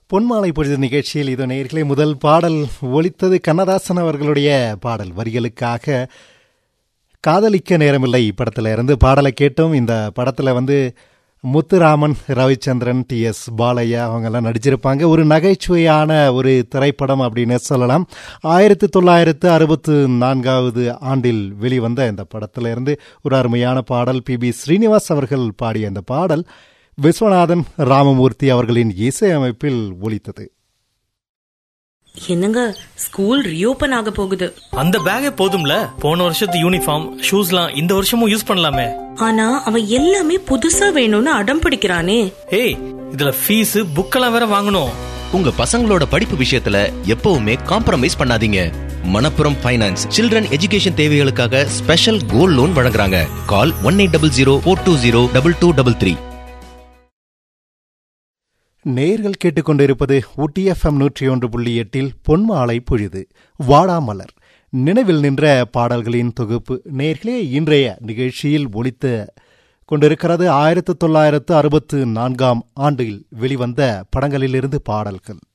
பொன்மாலை பொழுது நிகழ்ச்சியில் இது நேர்களே முதல் பாடல் ஒலித்தது கண்ணதாசன் அவர்களுடைய பாடல் வரிகளுக்காக காதலிக்க நேரமில்லை படத்துல இருந்து பாடலை கேட்டோம் இந்த படத்துல வந்து முத்துராமன் ரவிச்சந்திரன் டி எஸ் பாலையா அவங்கெல்லாம் நடிச்சிருப்பாங்க ஒரு நகைச்சுவையான ஒரு திரைப்படம் அப்படின்னு சொல்லலாம் ஆயிரத்தி தொள்ளாயிரத்து அறுபத்து நான்காவது ஆண்டில் வெளிவந்த இந்த படத்துல இருந்து ஒரு அருமையான பாடல் பி பி ஸ்ரீனிவாஸ் அவர்கள் பாடிய இந்த பாடல் விஸ்வநாதன் ராமமூர்த்தி அவர்களின் இசையமைப்பில் ஒலித்தது என்னங்க ஸ்கூல் ரீஓபன் ஆக போகுது அந்த பேக்கே போதும்ல போன வருஷத்து யூனிஃபார்ம் ஷூஸ்லாம் இந்த வருஷமும் யூஸ் பண்ணலாமே ஆனா அவன் எல்லாமே புதுசா வேணும்னு அடம் பிடிக்கிறானே ஏய் இதுல ஃபீஸ் புக்கெல்லாம் வேற வாங்கணும் உங்க பசங்களோட படிப்பு விஷயத்துல எப்பவுமே காம்ப்ரமைஸ் பண்ணாதீங்க மணப்புரம் ஃபைனான்ஸ் சில்ட்ரன் எஜுகேஷன் தேவைகளுக்காக ஸ்பெஷல் கோல்ட் லோன் வழங்குறாங்க call one eight double zero four two zero double two double three நேர்கள் கேட்டுக்கொண்டிருப்பது ஊட்டி எஃப்எம் நூற்றி ஒன்று புள்ளி எட்டில் பொன்மாலை பொழுது வாடாமலர் நினைவில் நின்ற பாடல்களின் தொகுப்பு நேர்களே இன்றைய நிகழ்ச்சியில் ஒலித்த கொண்டிருக்கிறது ஆயிரத்து தொள்ளாயிரத்து அறுபத்து நான்காம் ஆண்டில் வெளிவந்த படங்களிலிருந்து பாடல்கள்